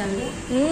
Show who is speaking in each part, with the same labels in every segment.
Speaker 1: అర్థమవుతుందండి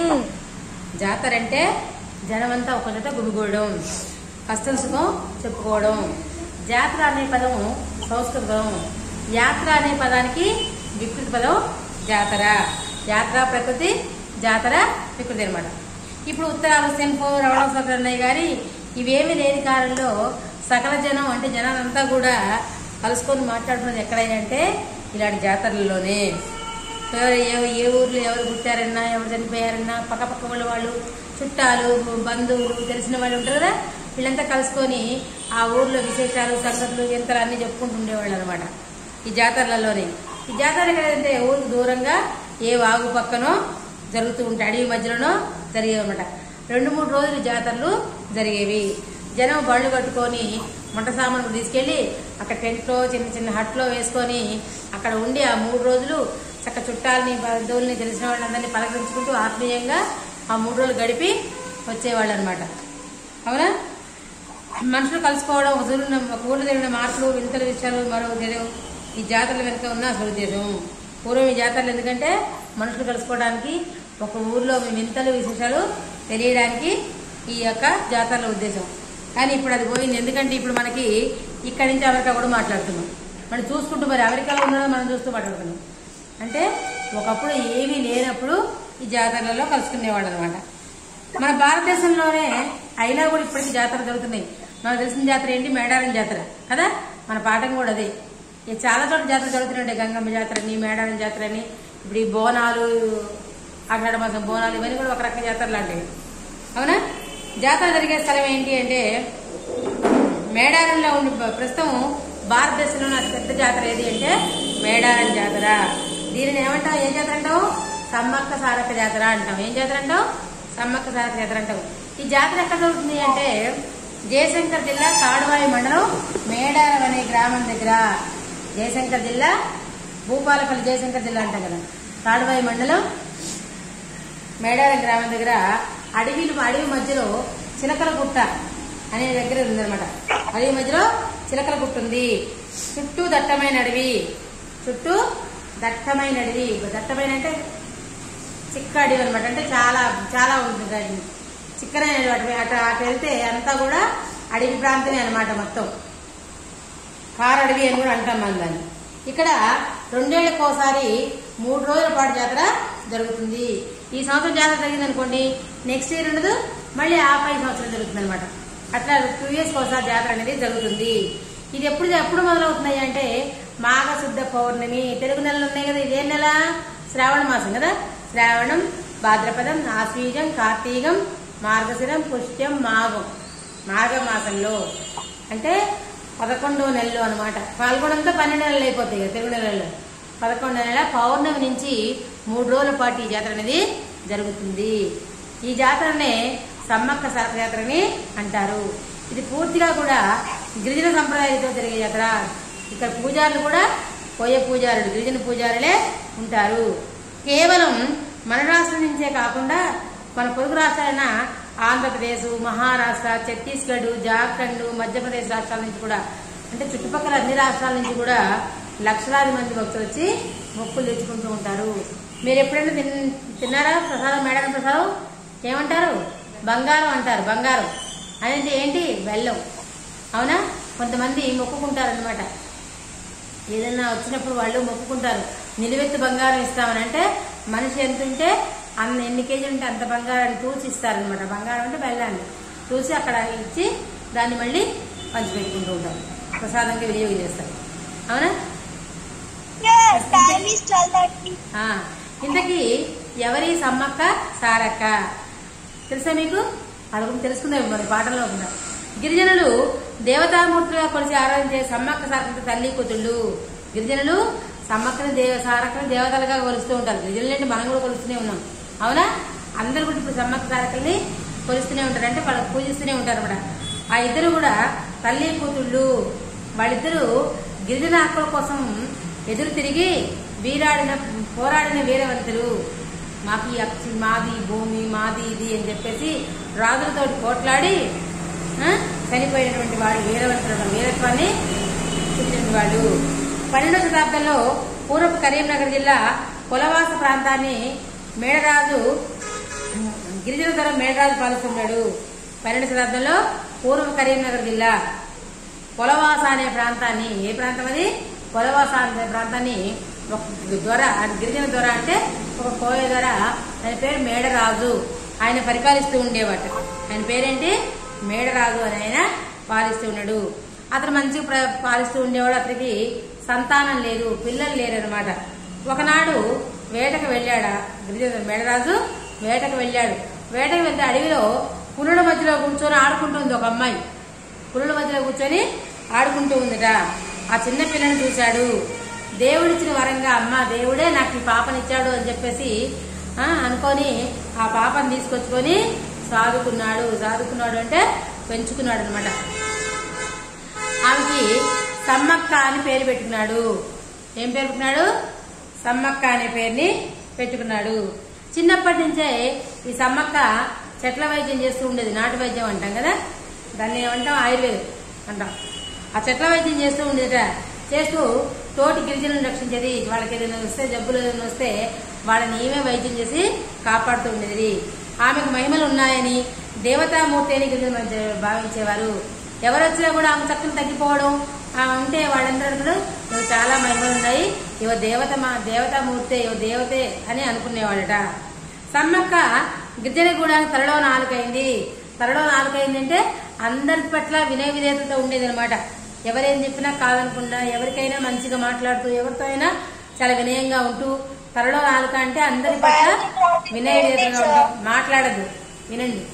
Speaker 1: జాతర అంటే జనమంతా ఒక చోట గుమిగూడడం కష్టం సుఖం చెప్పుకోవడం జాతర అనే పదం సంస్కృత పదం యాత్ర అనే పదానికి వికృతి పదం జాతర యాత్ర ప్రకృతి జాతర వికృతి అనమాట ఇప్పుడు ఉత్తరాలు సెంపో రవణ సకరన్నయ్య గారి ఇవేమీ లేని కాలంలో సకల జనం అంటే జనాలంతా కూడా కలుసుకొని మాట్లాడుకున్నది ఎక్కడైనా అంటే ఇలాంటి జాతరల్లోనే ఎవరు ఏ- ఏ ఊర్లో ఎవరు పుట్టారన్నా ఎవరు చనిపోయారన్నా పక్క పక్క వాళ్ళ వాళ్ళు చుట్టాలు బంధువులు తెలిసిన వాళ్ళు ఉంటారు కదా వీళ్ళంతా కలుసుకొని ఆ ఊర్లో విశేషాలు సంగతులు వింతలు అన్ని చెప్పుకుంటూ ఉండేవాళ్ళు అనమాట ఈ జాతరలలోనే ఈ జాతర ఎక్కడంటే ఊరికి దూరంగా ఏ వాగు పక్కనో జరుగుతూ ఉంటాయి అడవి మధ్యలోనో జరిగేవి అనమాట రెండు మూడు రోజులు జాతరలు జరిగేవి జనం బళ్ళు కట్టుకొని వంట సామాన్లు తీసుకెళ్లి అక్కడ టెంట్లో చిన్న చిన్న హట్లో వేసుకొని అక్కడ ఉండి ఆ మూడు రోజులు చక్క చుట్టాలని బంధువుల్ని తెలిసిన వాళ్ళందరినీ పలకరించుకుంటూ ఆత్మీయంగా ఆ మూడు రోజులు గడిపి వచ్చేవాళ్ళు అనమాట అవునా మనుషులు కలుసుకోవడం ఒక ఊరిలో ఒక ఊళ్ళో జరిగిన మార్పులు వింతల విషయాలు మరో తెలియవు ఈ జాతరల వెనుక ఉన్న అసలు ఉద్దేశం పూర్వం ఈ జాతరలు ఎందుకంటే మనుషులు కలుసుకోవడానికి ఒక ఊర్లో మీ వింతలు విశేషాలు తెలియడానికి ఈ యొక్క జాతరల ఉద్దేశం కానీ ఇప్పుడు అది పోయింది ఎందుకంటే ఇప్పుడు మనకి ఇక్కడి నుంచి అమెరికా కూడా మాట్లాడుతున్నాం మనం చూసుకుంటూ మరి అమెరికాలో ఉన్నదో మనం చూస్తూ మాట్లాడుతున్నాం అంటే ఒకప్పుడు ఏమీ లేనప్పుడు ఈ జాతరలలో కలుసుకునేవాళ్ళు అనమాట మన భారతదేశంలోనే అయినా కూడా ఇప్పటికీ జాతర జరుగుతున్నాయి మనకు తెలిసిన జాతర ఏంటి మేడారం జాతర కదా మన పాఠం కూడా అదే ఇక చాలా చోట్ల జాతర జరుగుతున్నాయి గంగమ్మ జాతర అని మేడారం జాతర అని ఇప్పుడు ఈ బోనాలు ఆషాఢ మాసం బోనాలు ఇవన్నీ కూడా ఒక రకం జాతర లాంటివి అవునా జాతర జరిగే స్థలం ఏంటి అంటే మేడారంలో ఉండి ప్రస్తుతం భారతదేశంలో అతి పెద్ద జాతర ఏది అంటే మేడారం జాతర దీనిని ఏమంటావు ఏం జాతర అంటావు సమ్మక్క సారక్క జాతర అంటాం ఏం జాతర అంటావు సమ్మక్క సారక్క జాతర అంటావు ఈ జాతర ఎక్కడ జరుగుతుంది అంటే జయశంకర్ జిల్లా తాడువాయి మండలం మేడారం అనే గ్రామం దగ్గర జయశంకర్ జిల్లా భూపాలపల్లి జయశంకర్ జిల్లా అంటాం కదా తాడువాయి మండలం మేడారం గ్రామం దగ్గర అడవిలు అడవి మధ్యలో చిలకల గుట్ట అనే దగ్గర ఉందన్నమాట అడవి మధ్యలో చిలకల గుట్ట ఉంది చుట్టూ దట్టమైన అడవి చుట్టూ దట్టమైన అడవి దట్టమైన అంటే చిక్క అడవి అనమాట అంటే చాలా చాలా ఉంటుంది అది చిక్కనైన అడవి అటు అటు వెళ్తే అంతా కూడా అడవి ప్రాంతమే అనమాట మొత్తం కారడవి అని కూడా అంటాం మనం దాన్ని ఇక్కడ రెండేళ్లకు ఒకసారి మూడు రోజుల పాటు జాతర జరుగుతుంది ఈ సంవత్సరం జాతర జరిగింది అనుకోండి నెక్స్ట్ ఇయర్ ఉండదు మళ్ళీ ఆ పై సంవత్సరం జరుగుతుంది అనమాట అట్లా టూ ఇయర్స్కి ఒకసారి జాతర అనేది జరుగుతుంది ఇది ఎప్పుడు ఎప్పుడు మొదలవుతున్నాయి అంటే మాఘశుద్ధ పౌర్ణమి తెలుగు నెలలు ఉన్నాయి కదా ఇదే నెల శ్రావణ మాసం కదా శ్రావణం భాద్రపదం ఆశ్వీజం కార్తీకం మార్గశిరం పుష్యం మాఘం మాఘ మాసంలో అంటే పదకొండవ నెలలో అనమాట పాల్గొనంతో పన్నెండు నెలలు అయిపోతాయి కదా తెలుగు నెలల్లో పదకొండవ నెల పౌర్ణమి నుంచి మూడు రోజుల పాటు ఈ జాతర అనేది జరుగుతుంది ఈ జాతరనే సమ్మక్క సారక జాతరని అంటారు ఇది పూర్తిగా కూడా గిరిజన సంప్రదాయంతో జరిగే జాతర ఇక్కడ పూజారులు కూడా పోయే పూజారులు గిరిజన పూజారులే ఉంటారు కేవలం మన రాష్ట్రం నుంచే కాకుండా మన పొరుగు రాష్ట్రాలైన ఆంధ్రప్రదేశ్ మహారాష్ట్ర ఛత్తీస్గఢ్ జార్ఖండ్ మధ్యప్రదేశ్ రాష్ట్రాల నుంచి కూడా అంటే చుట్టుపక్కల అన్ని రాష్ట్రాల నుంచి కూడా లక్షలాది మంది భక్తులు వచ్చి మొక్కులు తెచ్చుకుంటూ ఉంటారు మీరు ఎప్పుడైనా తిన్ తిన్నారా ప్రసాదం మేడం ప్రసాదం ఏమంటారు బంగారం అంటారు బంగారం అనేది ఏంటి బెల్లం అవునా కొంతమంది మొక్కుకుంటారనమాట ఏదైనా వచ్చినప్పుడు వాళ్ళు మొక్కుకుంటారు నిలువెత్తు బంగారం ఇస్తామని అంటే మనిషి ఎంత ఉంటే అన్న ఎన్ని కేజీలు ఉంటే అంత బంగారాన్ని తూచి ఇస్తారనమాట బంగారం అంటే బెల్లాన్ని తూసి అక్కడ ఇచ్చి దాన్ని మళ్ళీ పంచిపెట్టుకుంటూ ఉంటారు ప్రసాదంగా వినియోగం చేస్తారు అవునా
Speaker 2: Yes, time is 12:30.
Speaker 1: ఆ, ఇంతకీ ఎవరి సమ్మక్క సారక్క తెలుసా మీకు అది కూడా తెలుసుకుందాం మరి పాటల్లో కూడా గిరిజనులు దేవతామూర్తులుగా కొలిసి ఆరాధించే సమ్మక్క సారక్క తల్లి కూతుళ్ళు గిరిజనులు సమ్మక్కని దేవ సారక్కని దేవతలుగా కొలుస్తూ ఉంటారు గిరిజనులు అంటే మనం కూడా కొలుస్తూనే ఉన్నాం అవునా అందరు కూడా ఇప్పుడు సమ్మక్క సారక్కల్ని కొలుస్తూనే ఉంటారు అంటే వాళ్ళకి పూజిస్తూనే ఉంటారు అనమాట ఆ ఇద్దరు కూడా తల్లి కూతుళ్ళు వాళ్ళిద్దరూ గిరిజన హక్కుల కోసం ఎదురు తిరిగి వీరాడిన పోరాడిన వీరవంతులు మాకు ఈ హక్కు మాది భూమి మాది ఇది అని చెప్పేసి రాజులతో పోట్లాడి ఆ, చనిపోయినటువంటి వాళ్ళు వీరవంతుల వీరత్వాన్ని చూపించిన వాళ్ళు పన్నెండవ శతాబ్దంలో పూర్వపు కరీంనగర్ జిల్లా కులవాస ప్రాంతాన్ని మేడరాజు గిరిజన ధర మేడరాజు పాలిస్తున్నాడు పన్నెండు శతాబ్దంలో పూర్వ కరీంనగర్ జిల్లా పొలవాస అనే ప్రాంతాన్ని ఏ ప్రాంతం అది పొలవాస అనే ప్రాంతాన్ని ఒక దొర అది గిరిజన దొర అంటే ఒక కోయ దొర ఆయన పేరు మేడరాజు ఆయన పరిపాలిస్తూ ఉండేవాట ఆయన పేరేంటి మేడరాజు అని ఆయన పాలిస్తూ ఉన్నాడు అతను మంచిగా ప్ర- పాలిస్తూ ఉండేవాడు అతనికి సంతానం లేదు పిల్లలు లేరు అనమాట ఒకనాడు వేటకు వెళ్ళాడా గిరిజన మేడరాజు వేటకు వెళ్ళాడు వేటకు వెళ్తే అడవిలో పులుల మధ్యలో కూర్చొని ఆడుకుంటుంది ఒక అమ్మాయి పులుల మధ్యలో కూర్చొని ఆడుకుంటూ ఉందిట ఆ చిన్న పిల్లని చూశాడు దేవుడిచ్చిన వరంగా అమ్మ దేవుడే నాకు ఈ పాపనిచ్చాడు అని చెప్పేసి ఆ, అనుకొని ఆ పాపని తీసుకొచ్చుకొని సాదుకున్నాడు సాదుకున్నాడు అంటే పెంచుకున్నాడు అనమాట ఆమెకి సమ్మక్క అని పేరు పెట్టుకున్నాడు ఏం పేరు పెట్టుకున్నాడు సమ్మక్క అనే పేరుని పెట్టుకున్నాడు చిన్నప్పటి నుంచే ఈ సమ్మక్క చెట్ల వైద్యం చేస్తూ ఉండేది నాటు వైద్యం అంటాం కదా దాన్ని ఏమంటాం ఆయుర్వేదం అంటాం ఆ చెట్ల వైద్యం చేస్తూ ఉండేదట చేస్తూ తోటి గిరిజనులను రక్షించేది వాళ్ళకి ఏదైనా వస్తే జబ్బులు ఏదైనా వస్తే వాళ్ళని ఈమె వైద్యం చేసి కాపాడుతూ ఉండేది ఆమెకు మహిమలు ఉన్నాయని దేవతామూర్తి అని గిరిజనులు మంచి- భావించేవారు ఎవరు వచ్చినా కూడా ఆమె చక్కని తగ్గిపోవడం ఆ ఉంటే వాళ్ళందరూ అనుకున్నారు, "నువ్వు చాలా మహిమలు ఉన్నాయి ఇవ దేవత మా దేవతామూర్తే ఇవ దేవతే అని అనుకునేవాడట సమ్మక్క గిరిజన గూడానికి తలలో నాలుకైంది తలలో నాలుకైంది అంటే అందరి పట్ల వినయ విధేయతతో ఉండేది అనమాట ఎవరేం చెప్పినా కాదనకుండా ఎవరికైనా మంచిగా మాట్లాడుతూ ఎవరితో అయినా చాలా వినయంగా ఉంటూ తలలో నాలుక అంటే అందరి పట్ల వినయ విధేయతగా ఉంటాం మాట్లాడదు వినండి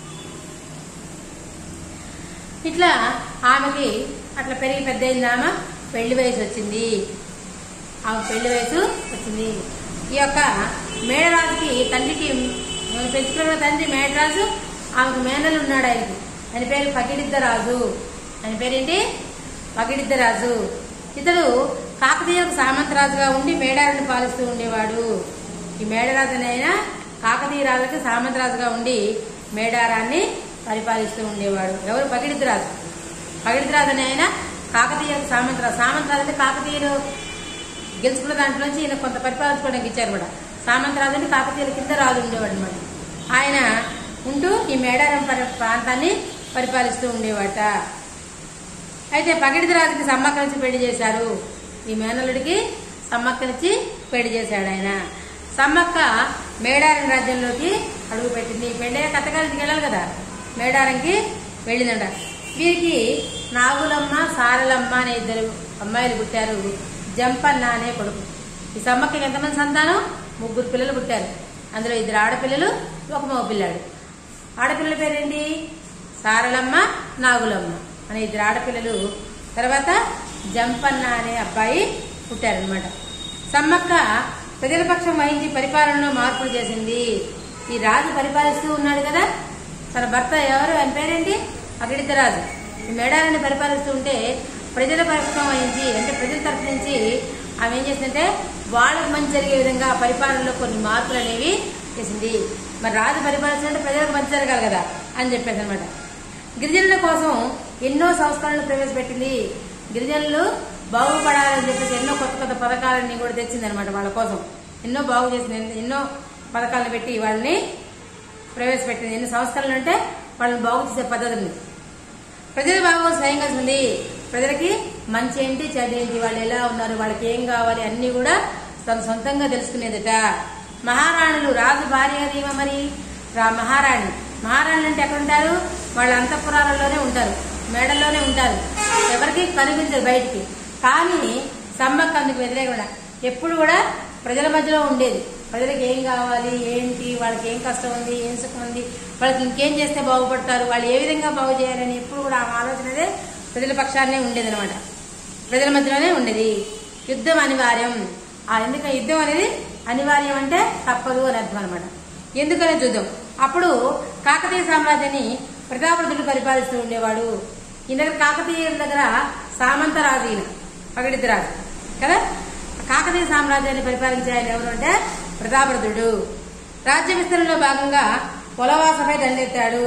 Speaker 1: ఇట్లా ఆమెకి అట్లా పెరిగి పెద్ద అయింది ఆమె పెళ్లి వయసు వచ్చింది ఆమె పెళ్లి వయసు వచ్చింది ఈ యొక్క మేడరాజుకి తండ్రికి పెంచుకున్న తండ్రి మేడరాజు ఆమెకు మేనలు ఉన్నాడు ఆయనకి ఆయన పేరు పగిడిద్దరాజు ఆయన పేరేంటి పగిడిద్దరాజు ఇతడు కాకతీయులకు సామంతరాజుగా ఉండి మేడారిని పాలిస్తూ ఉండేవాడు ఈ మేడరాజు అనే ఆయన కాకతీయ రాజులకు సామంతరాజుగా ఉండి మేడారాన్ని పరిపాలిస్తూ ఉండేవాడు ఎవరు పగిడిద్దరాజు పగిడిద్దరాజు అనే ఆయన కాకతీయులకు సామంతరాజు సామంతరాజు అంటే కాకతీయులు గెలుచుకున్న దాంట్లో నుంచి ఈయన కొంత పరిపాలించుకోవడానికి ఇచ్చారు కూడా సామంతరాజు అంటే కాకతీయుల కింద రాజు ఉండేవాడు అనమాట ఆయన ఉంటూ ఈ మేడారం పర- ప్రాంతాన్ని పరిపాలిస్తూ ఉండేవాట అయితే పగిడిద రాజుకి సమ్మక్కనిచ్చి పెళ్లి చేశారు ఈ మేనల్లుడికి సమ్మక్కనిచ్చి పెళ్లి చేశాడు ఆయన సమ్మక్క మేడారం రాజ్యంలోకి అడుగు పెట్టింది పెళ్ళే కథగారింటికి వెళ్ళాలి కదా మేడారంకి వెళ్ళిందంట వీరికి నాగులమ్మ సారలమ్మ అనే ఇద్దరు అమ్మాయిలు పుట్టారు జంపన్న అనే కొడుకు ఈ సమ్మక్కకి ఎంతమంది సంతానం ముగ్గురు పిల్లలు పుట్టారు అందులో ఇద్దరు ఆడపిల్లలు ఒక మగ పిల్లాడు ఆడపిల్లల పేరేంటి సారలమ్మ నాగులమ్మ అనే ఇద్దరు ఆడపిల్లలు తర్వాత జంపన్న అనే అబ్బాయి పుట్టారనమాట సమ్మక్క ప్రజల పక్షం వహించి పరిపాలనలో మార్పులు చేసింది ఈ రాజు పరిపాలిస్తూ ఉన్నాడు కదా తన భర్త ఎవరు ఆయన పేరేంటి అగిడిద్ద రాజు ఈ మేడారాన్ని పరిపాలిస్తూ ఉంటే ప్రజల పక్షం వహించి అంటే ప్రజల తరఫు నుంచి ఆమె ఏం చేసిందంటే వాళ్ళకు మంచి జరిగే విధంగా పరిపాలనలో కొన్ని మార్పులు అనేవి చేసింది మరి రాజు పరిపాలిస్తుంటే ప్రజలకు మంచి జరగాలి కదా అని చెప్పేసి అనమాట గిరిజనుల కోసం ఎన్నో సంస్కరణలు ప్రవేశపెట్టింది గిరిజనులు బాగుపడాలని చెప్పేసి ఎన్నో కొత్త కొత్త పథకాలన్నీ కూడా తెచ్చింది అనమాట వాళ్ళ కోసం ఎన్నో బాగు చేసింది ఎన్నో పథకాలను పెట్టి వాళ్ళని ప్రవేశపెట్టింది ఎన్ని సంస్కరణలు అంటే వాళ్ళని బాగు చేసే పద్ధతులు ప్రజల బాగోగు స్వయంగా ఉంది ప్రజలకి మంచి ఏంటి చెడు ఏంటి వాళ్ళు ఎలా ఉన్నారు వాళ్ళకి ఏం కావాలి అన్ని కూడా తన సొంతంగా తెలుసుకునేదట మహారాణులు రాజు భార్య కదా ఈమె మరి రా మహారాణి మహారాణులు అంటే ఎక్కడ ఉంటారు వాళ్ళ అంతఃపురాలలోనే ఉంటారు మేడల్లోనే ఉంటారు ఎవరికి కనిపించరు బయటికి కానీ సమ్మక్క అందుకు వ్యతిరేకం ఎప్పుడు కూడా ప్రజల మధ్యలో ఉండేది ప్రజలకు ఏం కావాలి ఏంటి వాళ్ళకి ఏం కష్టం ఉంది ఏం సుఖం ఉంది వాళ్ళకి ఇంకేం చేస్తే బాగుపడతారు వాళ్ళు ఏ విధంగా బాగు చేయాలని ఎప్పుడు కూడా ఆ ఆలోచనదే ప్రజల పక్షాన్నే ఉండేది అనమాట ప్రజల మధ్యలోనే ఉండేది యుద్ధం అనివార్యం ఆ ఎందుకంటే యుద్ధం అనేది అనివార్యం అంటే తప్పదు అని అర్థం అనమాట ఎందుకనే చూద్దాం అప్పుడు కాకతీయ సామ్రాజ్యాన్ని ప్రతాపరుదుడు పరిపాలిస్తూ ఉండేవాడు ఈ దగ్గర కాకతీయుల దగ్గర సామంతరాజు ఈయన పగడిద్దరాజు కదా కాకతీయ సామ్రాజ్యాన్ని పరిపాలించే ఆయన ఎవరు అంటే ప్రతాపరుదుడు రాజ్య విస్తరణలో భాగంగా పొలవాసపై దండెత్తాడు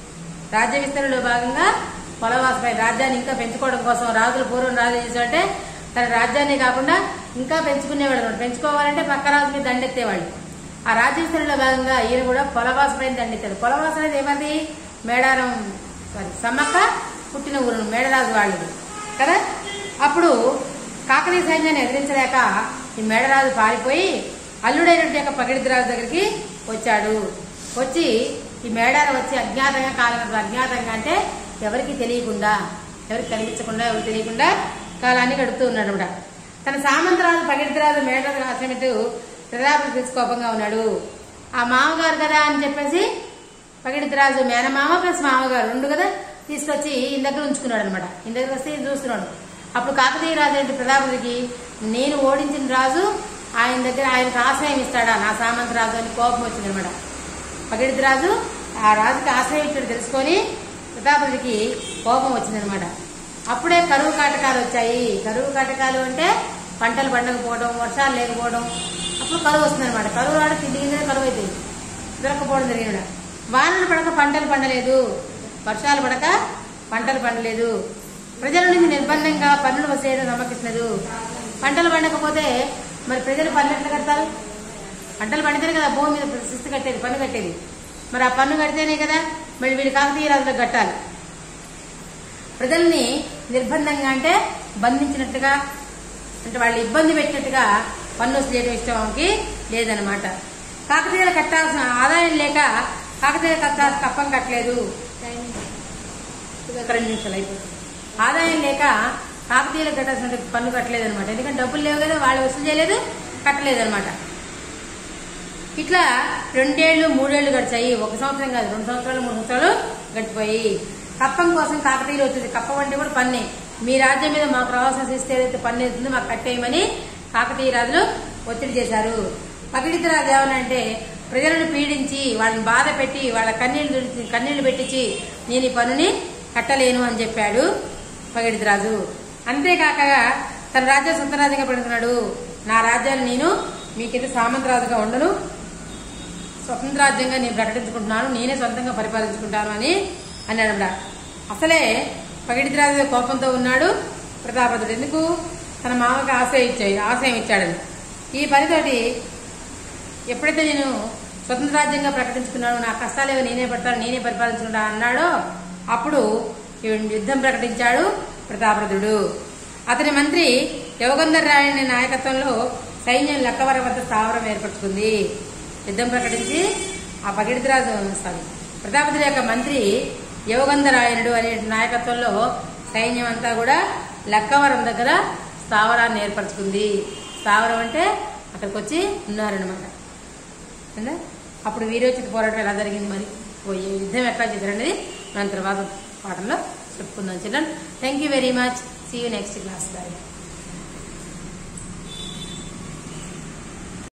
Speaker 1: రాజ్య విస్తరణలో భాగంగా పొలవాసపై రాజ్యాన్ని ఇంకా పెంచుకోవడం కోసం రాజులు పూర్వం రాజు చేసాడంటే తన రాజ్యాన్ని కాకుండా ఇంకా పెంచుకునేవాడు అనమాట పెంచుకోవాలంటే పక్క రాజు మీద దండెత్తేవాళ్ళు ఆ రాజ్యస్థలంలో భాగంగా ఈయన కూడా పొలవాసమైన దండిస్తాడు పొలవాస అనేది ఏమది మేడారం సారీ సమ్మక్క పుట్టిన ఊరు మేడరాజు వాళ్ళది కదా అప్పుడు కాకతీయ సైన్యాన్ని ఎదిరించలేక ఈ మేడరాజు పారిపోయి అల్లుడైనటువంటి యొక్క పగిడిద్రాజు దగ్గరికి వచ్చాడు వచ్చి ఈ మేడారం వచ్చి అజ్ఞాతంగా కాలం అజ్ఞాతంగా అంటే ఎవరికి తెలియకుండా ఎవరికి కనిపించకుండా ఎవరికి తెలియకుండా కాలాన్ని గడుపుతూ ఉన్నాడు కూడా తన సామంతరాజు పగిడిద్రాజు మేడరాజు ఆశ్రమితూ ప్రతాపం తీసుకోపంగా ఉన్నాడు ఆ మామగారు కదా అని చెప్పేసి పగిడిద్రాజు మేనమామ ప్లస్ మామగారు రెండు కదా తీసుకొచ్చి ఈయన దగ్గర ఉంచుకున్నాడు అనమాట ఈయన దగ్గర వస్తే ఈయన చూస్తున్నాడు అప్పుడు కాకతీయ రాజు ఏంటి ప్రతాపతికి నేను ఓడించిన రాజు ఆయన దగ్గర ఆయనకు ఆశ్రయం ఇస్తాడా నా సామంత రాజు అని కోపం వచ్చింది అనమాట పగిడిద్ది రాజు ఆ రాజుకి ఆశ్రయం ఇచ్చాడు తెలుసుకొని ప్రతాపతికి కోపం వచ్చిందనమాట అప్పుడే కరువు కాటకాలు వచ్చాయి కరువు కాటకాలు అంటే పంటలు పండకపోవడం వర్షాలు లేకపోవడం అప్పుడు కరువు వస్తుందన్నమాట కరువు రాడు తిండి గింజలు కరువు అవుతాయి దొరకపోవడం జరిగిన వానలు పడక పంటలు పండలేదు వర్షాలు పడక పంటలు పండలేదు ప్రజల నుంచి నిర్బంధంగా పన్నులు వసేయడం నమ్మకిస్తున్నారు పంటలు పండకపోతే మరి ప్రజలు పన్ను ఎట్లా కడతారు పంటలు పండితేనే కదా భూమి మీద శిస్తు కట్టేది పన్ను కట్టేది మరి ఆ పన్ను కడితేనే కదా మళ్ళీ వీళ్ళు కాకతీయ రాజులకు కట్టాలి ప్రజల్ని నిర్బంధంగా అంటే బంధించినట్టుగా అంటే వాళ్ళు ఇబ్బంది పెట్టినట్టుగా పన్ను వసూలు ఇష్టం ఆమెకి లేదనమాట కాకతీయులు కట్టాల్సిన ఆదాయం లేక కాకతీయులు కట్టాల్సిన కప్పం కట్టలేదు ఒక రెండు నిమిషాలు అయిపోతుంది ఆదాయం లేక కాకతీయులు కట్టాల్సిన పన్ను కట్టలేదు అనమాట ఎందుకంటే డబ్బులు లేవు కదా వాళ్ళు వసూలు చేయలేదు కట్టలేదు అనమాట ఇట్లా రెండేళ్లు మూడేళ్లు గడిచాయి ఒక సంవత్సరం కాదు రెండు సంవత్సరాలు మూడు సంవత్సరాలు గడిచిపోయి కప్పం కోసం కాకతీయులు వచ్చింది కప్పం అంటే కూడా పన్నే మీ రాజ్యం మీద మాకు రావాల్సిన శిస్తు ఏదైతే పన్ను అవుతుందో మాకు కట్టేయమని కాకతీయ రాజులు ఒత్తిడి చేశారు పగిడిత రాజు ఏమనంటే ప్రజలను పీడించి వాళ్ళని బాధ పెట్టి వాళ్ళ కన్నీళ్లు తుడిచి కన్నీళ్లు పెట్టించి నేను ఈ పన్నుని కట్టలేను అని చెప్పాడు పగిడిత రాజు అంతేకాక తన రాజ్యం సొంత రాజ్యంగా పెడుతున్నాడు నా రాజ్యాన్ని నేను మీ కింద సామంతరాజుగా ఉండను స్వతంత్ర రాజ్యంగా నేను ప్రకటించుకుంటున్నాను నేనే సొంతంగా పరిపాలించుకుంటాను అని అన్నాడు అసలే పగిడిరాజు కోపంతో ఉన్నాడు ప్రతాపదుడు ఎందుకు తన మామకి ఆశయం ఇచ్చాయి ఆశయం ఇచ్చాడని ఈ పనితోటి ఎప్పుడైతే నేను స్వతంత్ర రాజ్యంగా ప్రకటించుకున్నాను నా కష్టాలేవో నేనే పడతాను నేనే పరిపాలించుకుంటా అన్నాడో అప్పుడు యుద్ధం ప్రకటించాడు ప్రతాపరుదుడు అతని మంత్రి యువగంధర్ రాయని నాయకత్వంలో సైన్యం లక్కవరం వద్ద స్థావరం ఏర్పరచుకుంది యుద్ధం ప్రకటించి ఆ పగిడిరాజు సారీ ప్రతాపతుడి యొక్క మంత్రి యువగంధరాయనుడు అనే నాయకత్వంలో సైన్యం అంతా కూడా లక్కవరం దగ్గర స్థావరాన్ని ఏర్పరచుకుంది స్థావరం అంటే అక్కడికి వచ్చి ఉన్నారనమాట అంటే అప్పుడు వీరోచిత పోరాటం ఎలా జరిగింది మరి ఓ ఈ యుద్ధం ఎట్లా చేశారనేది మనం తర్వాత పాఠంలో చెప్పుకుందాం children thank you very much see you next class bye